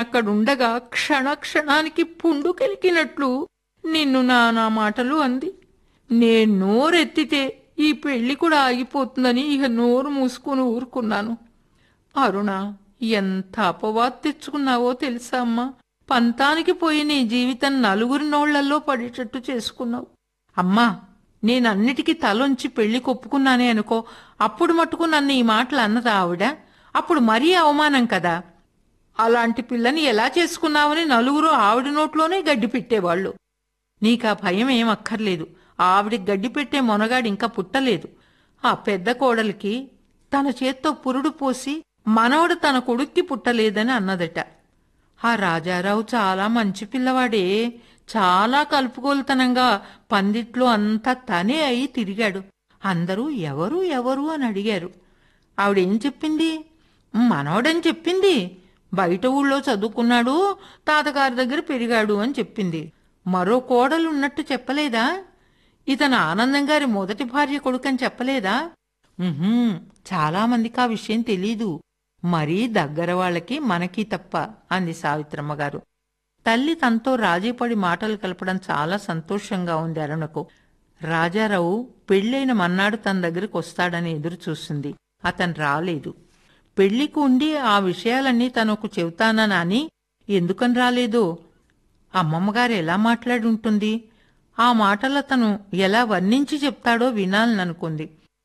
నేనక్కడుండగా క్షణ క్షణానికి పుండు కెలికినట్లు నిన్ను నా నా మాటలు అంది నేను నోరెత్తితే ఈ పెళ్లి కూడా ఆగిపోతుందని ఇక నోరు మూసుకుని ఊరుకున్నాను అరుణ ఎంత అపవాద్ తెచ్చుకున్నావో తెలుసా అమ్మా పంతానికి పోయి నీ జీవితం నలుగురి నోళ్లలో పడేటట్టు చేసుకున్నావు అమ్మా నేనన్నిటికీ తలొంచి పెళ్లి కొప్పుకున్నానే అనుకో అప్పుడు మటుకు నన్ను ఈ మాటలు అన్నదా ఆవిడ అప్పుడు మరీ అవమానం కదా అలాంటి పిల్లని ఎలా చేసుకున్నావని నలుగురు ఆవిడ నోట్లోనే గడ్డి పెట్టేవాళ్ళు నీకా భయం ఏం అక్కర్లేదు ఆవిడికి గడ్డి పెట్టే మొనగాడు ఇంకా పుట్టలేదు ఆ పెద్ద కోడలికి తన చేత్తో పురుడు పోసి మనవడు తన కొడుక్కి పుట్టలేదని అన్నదట ఆ రాజారావు చాలా మంచి పిల్లవాడే చాలా కలుపుకోలుతనంగా పందిట్లో అంతా తనే అయి తిరిగాడు అందరూ ఎవరు ఎవరు అని అడిగారు ఆవిడేం చెప్పింది మనవడని చెప్పింది బయట ఊళ్ళో చదువుకున్నాడు తాతగారి దగ్గర పెరిగాడు అని చెప్పింది మరో కోడలు ఉన్నట్టు చెప్పలేదా ఇతను ఆనందం గారి మొదటి భార్య కొడుకని చెప్పలేదా ఉహుం, చాలా మందికి ఆ విషయం తెలీదు మరీ దగ్గర వాళ్ళకి మనకి తప్ప అంది సావిత్రమ్మ గారు తల్లి తనతో రాజీపడి మాటలు కలపడం చాలా సంతోషంగా ఉంది అరుణకు రాజారావు పెళ్ళైన మన్నాడు తన దగ్గరికి వస్తాడని ఎదురు చూసింది అతను రాలేదు పెళ్లికి ఉండి ఆ విషయాలన్నీ తనకు చెబుతానని అని ఎందుకని రాలేదు అమ్మమ్మగారు ఎలా మాట్లాడి ఉంటుంది ఆ మాటలు తను ఎలా వర్ణించి చెప్తాడో వినాలననుకుంది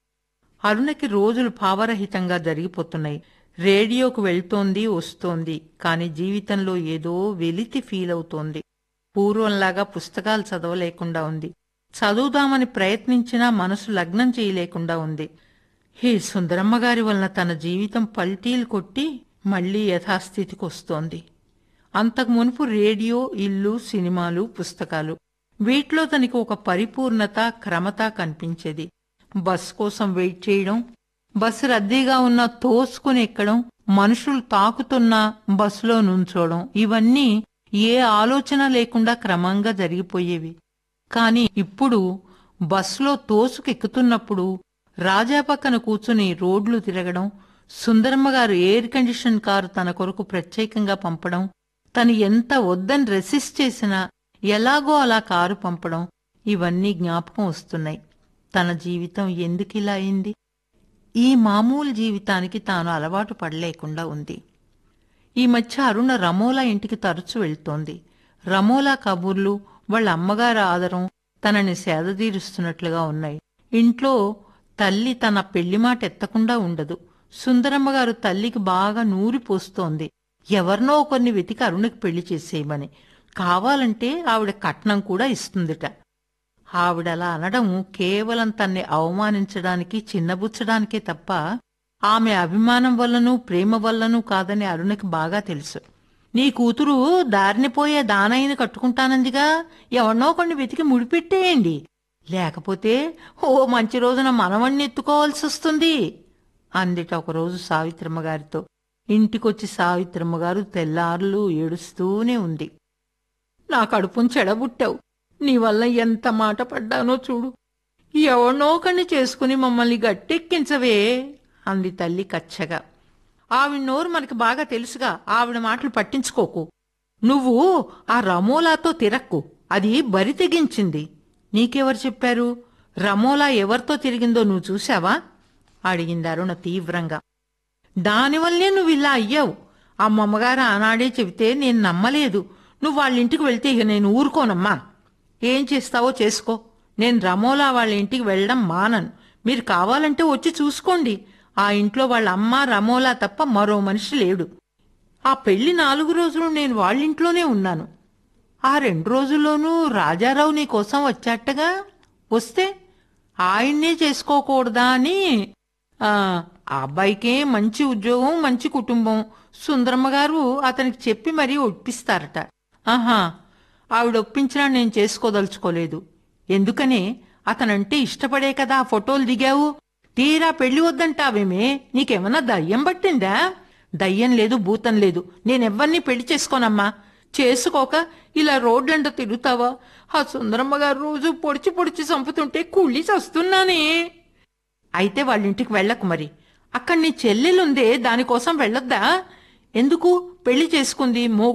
అరుణకి రోజులు భావరహితంగా జరిగిపోతున్నాయి రేడియోకు వెళ్తోంది వస్తోంది కాని జీవితంలో ఏదో వెలితి ఫీల్ అవుతోంది పూర్వంలాగా పుస్తకాలు చదవలేకుండా ఉంది చదువుదామని ప్రయత్నించినా మనసు లగ్నం చేయలేకుండా ఉంది హే సుందరమ్మ గారి వలన తన జీవితం పల్టీలు కొట్టి మళ్లీ యథాస్థితికి వస్తోంది అంతకు మునుపు రేడియో ఇల్లు సినిమాలు పుస్తకాలు వీటిలో తనకి ఒక పరిపూర్ణత క్రమత కనిపించేది బస్ కోసం వెయిట్ చేయడం బస్సు రద్దీగా ఉన్న తోసుకుని ఎక్కడం మనుషులు తాకుతున్నా బస్సులో నుంచోవడం ఇవన్నీ ఏ ఆలోచన లేకుండా క్రమంగా జరిగిపోయేవి కాని ఇప్పుడు బస్సులో తోసుకెక్కుతున్నప్పుడు రాజా పక్కన కూర్చుని రోడ్లు తిరగడం సుందరమ్మ గారు ఎయిర్ కండిషన్ కారు తన కొరకు ప్రత్యేకంగా పంపడం తను ఎంత వద్దని రెసిస్ట్ చేసినా ఎలాగో అలా కారు పంపడం ఇవన్నీ జ్ఞాపకం వస్తున్నాయి తన జీవితం ఎందుకిలా అయింది ఈ మామూలు జీవితానికి తాను అలవాటు పడలేకుండా ఉంది ఈ మధ్య అరుణ రమోలా ఇంటికి తరచు వెళ్తోంది రమోలా కబుర్లు వాళ్ళ అమ్మగారి ఆదరం తనని సేదతీరుస్తున్నట్లుగా ఉన్నాయి ఇంట్లో తల్లి తన పెళ్లి మాట ఎత్తకుండా ఉండదు సుందరమ్మగారు తల్లికి బాగా నూరి పోస్తోంది ఎవరినో కొన్ని వెతికి అరుణకి పెళ్లి చేసేయమని కావాలంటే ఆవిడ కట్నం కూడా ఇస్తుందిట ఆవిడలా అనడం కేవలం తన్ని అవమానించడానికి చిన్నబుచ్చడానికే తప్ప ఆమె అభిమానం వల్లనూ ప్రేమ వల్లనూ కాదని అరుణకి బాగా తెలుసు నీ కూతురు దారిని పోయే దానయ్యని కట్టుకుంటానందిగా ఎవరినో కొన్ని వెతికి ముడిపెట్టేయండి లేకపోతే ఓ మంచి రోజున మనవణ్ణి ఎత్తుకోవాల్సి వస్తుంది అందిట ఒకరోజు సావిత్రమ్మ గారితో ఇంటికొచ్చి సావిత్రమ్మ గారు తెల్లారులు ఏడుస్తూనే ఉంది నా కడుపుని చెడబుట్టావు నీ వల్ల ఎంత మాట పడ్డానో చూడు ఎవరినో కన్ని చేసుకుని మమ్మల్ని గట్టెక్కించవే అంది తల్లి కచ్చగా ఆవిడ నోరు మనకి బాగా తెలుసుగా ఆవిడ మాటలు పట్టించుకోకు నువ్వు ఆ రమోలాతో తిరక్కు అది బరి తెగించింది నీకెవరు చెప్పారు రమోలా ఎవరితో తిరిగిందో నువ్వు చూశావా అడిగింది అరుణ తీవ్రంగా దానివల్లే నువ్వు ఇలా అయ్యావు అమ్మమ్మగారు ఆనాడే చెబితే నేను నమ్మలేదు నువ్వు వాళ్ళ ఇంటికి వెళ్తే ఇక నేను ఊరుకోనమ్మా ఏం చేస్తావో చేసుకో నేను రమోలా వాళ్ళ ఇంటికి వెళ్ళడం మానను మీరు కావాలంటే వచ్చి చూసుకోండి ఆ ఇంట్లో వాళ్ళ అమ్మ రమోలా తప్ప మరో మనిషి లేడు ఆ పెళ్లి నాలుగు రోజులు నేను వాళ్ళింట్లోనే ఉన్నాను ఆ రెండు రోజుల్లోనూ రాజారావు నీ కోసం వచ్చాట్టగా వస్తే ఆయన్నే చేసుకోకూడదా అని ఆ ఆ అబ్బాయికే మంచి ఉద్యోగం మంచి కుటుంబం సుందరమ్మ గారు అతనికి చెప్పి మరీ ఒప్పిస్తారట ఆహా ఆవిడ ఒప్పించినా నేను చేసుకోదలుచుకోలేదు ఎందుకనే అతనంటే ఇష్టపడే కదా ఆ ఫోటోలు దిగావు తీరా పెళ్లి వద్దంటావేమే నీకేమన్నా దయ్యం పట్టిందా దయ్యం లేదు భూతం లేదు నేనెవ్వరినీ పెళ్లి చేసుకోనమ్మా చేసుకోక ఇలా రోడ్లంట తిరుగుతావా ఆ సుందరమ్మ గారు రోజు పొడిచి పొడిచి చంపుతుంటే కుళ్ళి చస్తున్నానే అయితే వాళ్ళ ఇంటికి వెళ్ళకు మరి అక్కడ నీ చెల్లెలుందే దానికోసం వెళ్ళొద్దా ఎందుకు పెళ్లి చేసుకుంది మో